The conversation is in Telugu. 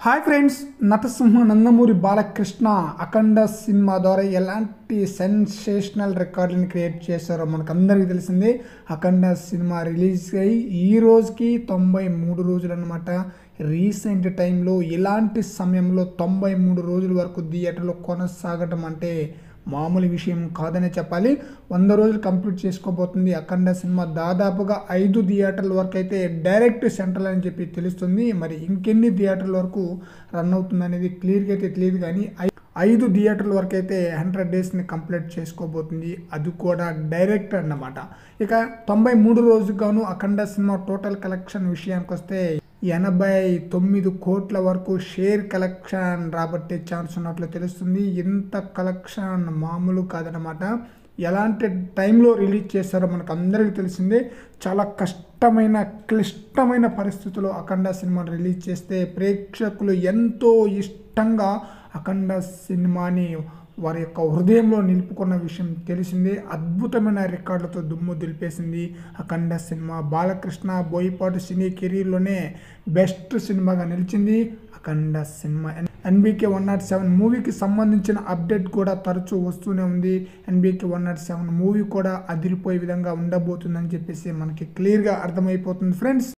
hi friends Natasimha Nandamuri Balakrishna Akhanda cinema ద్వారా ఎలాంటి సెన్సేషనల్ రికార్డులను క్రియేట్ చేశారో మనకు అందరికీ తెలిసిందే అఖండ సినిమా రిలీజ్ అయ్యి ఈ రోజుకి తొంభై మూడు రోజులు అనమాట రీసెంట్ టైంలో ఇలాంటి సమయంలో తొంభై మూడు రోజుల వరకు థియేటర్లో కొనసాగటం అంటే మామూలు విషయం కాదనే చెప్పాలి వంద రోజులు కంప్లీట్ చేసుకోబోతుంది అఖండ సినిమా దాదాపుగా ఐదు థియేటర్ల వరకు అయితే డైరెక్ట్ సెంట్రల్ అని చెప్పి తెలుస్తుంది మరి ఇంకెన్ని థియేటర్ల వరకు రన్ అవుతుంది అనేది క్లియర్గా అయితే తెలియదు కానీ ఐ- ఐదు థియేటర్ల వరకు అయితే హండ్రెడ్ డేస్ని కంప్లీట్ చేసుకోబోతుంది అది కూడా డైరెక్ట్ అన్నమాట ఇక తొంభై మూడు రోజుకు గాను అఖండ సినిమా టోటల్ కలెక్షన్ విషయానికి వస్తే ఎనభై తొమ్మిది కోట్ల వరకు షేర్ కలెక్షన్ రాబట్టే ఛాన్స్ ఉన్నట్లు తెలుస్తుంది ఇంత కలెక్షన్ మామూలు కాదనమాట ఎలాంటి టైంలో రిలీజ్ చేస్తారో మనకు అందరికీ తెలిసిందే చాలా కష్టమైన క్లిష్టమైన పరిస్థితుల్లో అఖండ సినిమాని రిలీజ్ చేస్తే ప్రేక్షకులు ఎంతో ఇష్టంగా అఖండ సినిమాని వారి యొక్క హృదయంలో నిలుపుకున్న విషయం తెలిసిందే అద్భుతమైన రికార్డులతో దుమ్ము దులిపేసింది అఖండ సినిమా బాలకృష్ణ బోయపాటి సినీ కెరీర్లోనే బెస్ట్ సినిమాగా నిలిచింది Akhanda cinema NBK one nought seven మూవీకి సంబంధించిన అప్డేట్ కూడా తరచూ వస్తూనే ఉంది NBK one nought seven movie కూడా అదిరిపోయే విధంగా ఉండబోతుందని చెప్పేసి మనకి క్లియర్గా అర్థమైపోతుంది ఫ్రెండ్స్